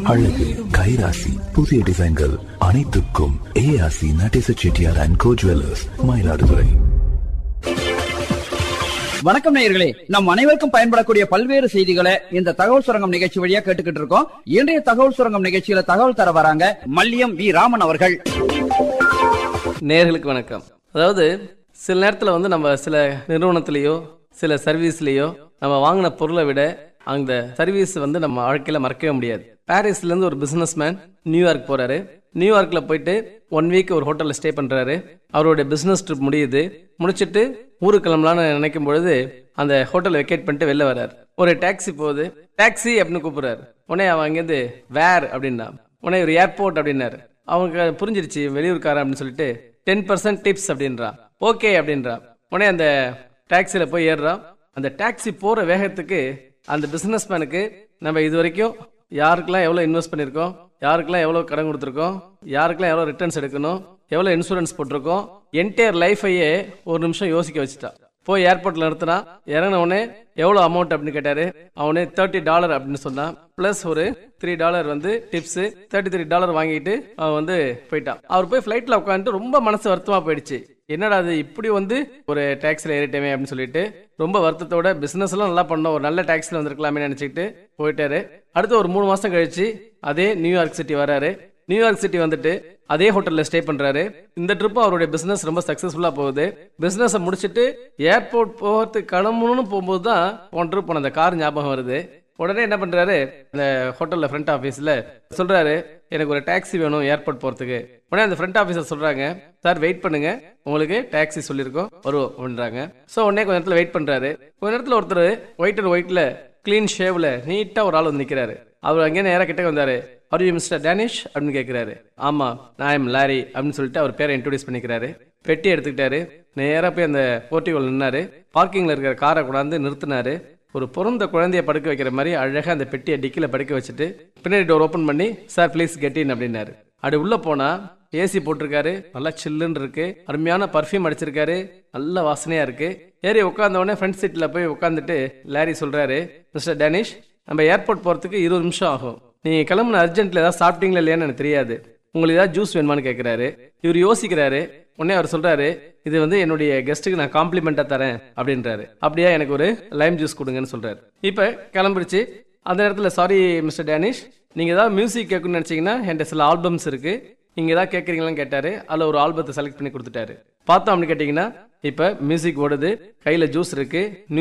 அழகு கைராசி புதிய டிசைன்கள் அனைத்துக்கும் ARC Natesa Chettiar and co jewellers Mayiladuthurai வணக்கம் நேயர்களே நம் அனைவருக்கும் பயன்படக்கூடிய பல்வேறு செய்திகளை இந்த தகவல் சுரங்கம் நிகழ்ச்சி வழியா கேட்டுக்கிட்டு இருக்கோம் இன்றைய தகவல் சுரங்கம் நிகழ்ச்சியில தகவல் தர வராங்க மல்லியம் வி ராமன் அவர்கள் நேர்களுக்கு வணக்கம் அதாவது சில நேரத்தில் வந்து நம்ம சில நிறுவனத்திலேயோ சில சர்வீஸ்லேயோ நம்ம வாங்கின பொருளை விட அந்த சர்வீஸ் வந்து நம்ம வாழ்க்கையில் மறக்கவே முடியாது பாரிஸ்லேருந்து ஒரு பிஸ்னஸ் மேன் நியூயார்க் போகிறாரு நியூயார்க்கில் போயிட்டு ஒன் வீக் ஒரு ஹோட்டலில் ஸ்டே பண்ணுறாரு அவருடைய பிஸ்னஸ் ட்ரிப் முடியுது முடிச்சிட்டு ஊருக்கு கிளம்பலான்னு நினைக்கும் பொழுது அந்த ஹோட்டலை வெக்கேட் பண்ணிட்டு வெளில வர்றாரு ஒரு டாக்ஸி போகுது டாக்ஸி அப்படின்னு கூப்பிடுறாரு உடனே அவன் அங்கேருந்து வேர் அப்படின்னா உடனே ஒரு ஏர்போர்ட் அப்படின்னாரு அவனுக்கு புரிஞ்சிருச்சு வெளியூர்காரன் அப்படின்னு சொல்லிட்டு டென் பர்சன்ட் டிப்ஸ் அப்படின்றான் ஓகே அப்படின்றான் உடனே அந்த டாக்ஸியில் போய் ஏறுறான் அந்த டாக்ஸி போகிற வேகத்துக்கு அந்த பிஸ்னஸ் மேனுக்கு நம்ம இது வரைக்கும் யாருக்கெல்லாம் எவ்வளோ இன்வெஸ்ட் பண்ணியிருக்கோம் யாருக்கெல்லாம் எவ்வளோ கடன் கொடுத்துருக்கோம் யாருக்கெல்லாம் எவ்வளோ ரிட்டர்ன்ஸ் எடுக்கணும் எவ்வளோ இன்சூரன்ஸ் போட்டிருக்கோம் என்டையர் லைஃபையே ஒரு நிமிஷம் யோசிக்க வச்சுட்டான் போய் ஏர்போர்ட்ல நிறுத்தினான் இறங்கின உடனே எவ்வளோ அமௌண்ட் அப்படின்னு கேட்டாரு அவனே தேர்ட்டி டாலர் அப்படின்னு சொன்னான் பிளஸ் ஒரு த்ரீ டாலர் வந்து டிப்ஸ் தேர்ட்டி த்ரீ டாலர் வாங்கிட்டு அவன் வந்து போயிட்டான் அவர் போய் ஃப்ளைட்ல உட்காந்துட்டு ரொம்ப மனசு வருத்தமா போயிடுச்சு என்னடா அது இப்படி வந்து ஒரு டாக்ஸில ஏறிட்டேமே அப்படின்னு சொல்லிட்டு ரொம்ப வருத்தத்தோட பிசினஸ் எல்லாம் நல்லா பண்ணோம் ஒரு நல்ல டாக்ஸில வந்திருக்கலாமே நினைச்சிட்டு போயிட்டாரு அடுத்து ஒரு மூணு மாசம் கழிச்சு அதே நியூயார்க் சிட்டி வராரு நியூயார்க் சிட்டி வந்துட்டு அதே ஹோட்டல்ல ஸ்டே பண்றாரு இந்த ட்ரிப்பும் அவருடைய பிசினஸ் ரொம்ப சக்சஸ்ஃபுல்லா போகுது பிசினஸ் முடிச்சிட்டு ஏர்போர்ட் போகிறதுக்கு கிளம்பணும்னு போகும்போது தான் ஒன் ட்ரிப் போன அந்த கார் ஞாபகம் வருது உடனே என்ன பண்றாரு அந்த ஹோட்டல்ல ஃப்ரண்ட் ஆபீஸ்ல சொல்றாரு எனக்கு ஒரு டாக்ஸி வேணும் ஏர்போர்ட் போறதுக்கு உடனே அந்த ஃப்ரண்ட் ஆபீசர் சொல்றாங்க சார் வெயிட் பண்ணுங்க உங்களுக்கு டாக்ஸி சொல்லியிருக்கோம் வரும் அப்படின்றாங்க ஸோ உடனே கொஞ்ச நேரத்தில் வெயிட் பண்றாரு கொஞ்ச நேரத்தில் ஒருத்தர் ஒயிட் அண்ட் ஒயிட்ல கிளீன் ஷேவ்ல நீட்டா ஒரு ஆள் வந்து நிக்கிறாரு அவர் அங்கே நேரா கிட்ட வந்தாரு அவர் யூ மிஸ்டர் டேனிஷ் அப்படின்னு கேட்கிறாரு ஆமா நான் எம் லாரி அப்படின்னு சொல்லிட்டு அவர் பேரை இன்ட்ரோடியூஸ் பண்ணிக்கிறாரு பெட்டி எடுத்துக்கிட்டாரு நேரா போய் அந்த போர்ட்டிகோல் நின்னாரு பார்க்கிங்ல இருக்கிற காரை கொண்டாந்து நிறுத்தினாரு ஒரு பிறந்த குழந்தைய படுக்க வைக்கிற மாதிரி அழகா அந்த பெட்டியை டிக்கில படுக்க வச்சுட்டு பின்னாடி டோர் ஓபன் பண்ணி சார் ப்ளீஸ் கெட் இன் அப்படின்னாரு அப்படி உள்ள போனா ஏசி போட்டிருக்காரு நல்லா சில்லுன்னு இருக்கு அருமையான பர்ஃப்யூம் அடிச்சிருக்காரு நல்ல வாசனையா இருக்கு ஏறி உட்கார்ந்த உடனே ஃப்ரண்ட் சீட்ல போய் உட்காந்துட்டு லாரி சொல்றாரு மிஸ்டர் டேனிஷ் நம்ம ஏர்போர்ட் போறதுக்கு இருபது நிமிஷம் ஆகும் நீங்க கிளம்புன அர்ஜென்ட்ல ஏதாவது சாப்பிட்டீங்களா இல்லையான்னு எனக்கு தெரியாது உங்களுக்கு ஏதாவது ஜூஸ் வேணுமான்னு கேட்கிறாரு இவர் யோசிக்கிறாரு உடனே அவர் சொல்றாரு இது வந்து என்னுடைய கெஸ்ட்டுக்கு நான் காம்ப்ளிமெண்டா தரேன் அப்படின்றாரு அப்படியா எனக்கு ஒரு லைம் ஜூஸ் கொடுங்கன்னு சொல்றாரு இப்ப கிளம்பிருச்சு அந்த நேரத்தில் சாரி மிஸ்டர் டேனிஷ் நீங்க ஏதாவது மியூசிக் கேட்கணும்னு நினைச்சீங்கன்னா என்கிட்ட சில ஆல்பம்ஸ் இருக்கு நீங்க ஏதாவது கேட்குறீங்களான்னு கேட்டாரு அதில் ஒரு ஆல்பத்தை செலக்ட் பண்ணி கொடுத்துட்டாரு பார்த்தோம் அப்படின்னு கேட்டிங்கன்னா இப்போ மியூசிக் ஓடுது கையில் ஜூஸ் இருக்கு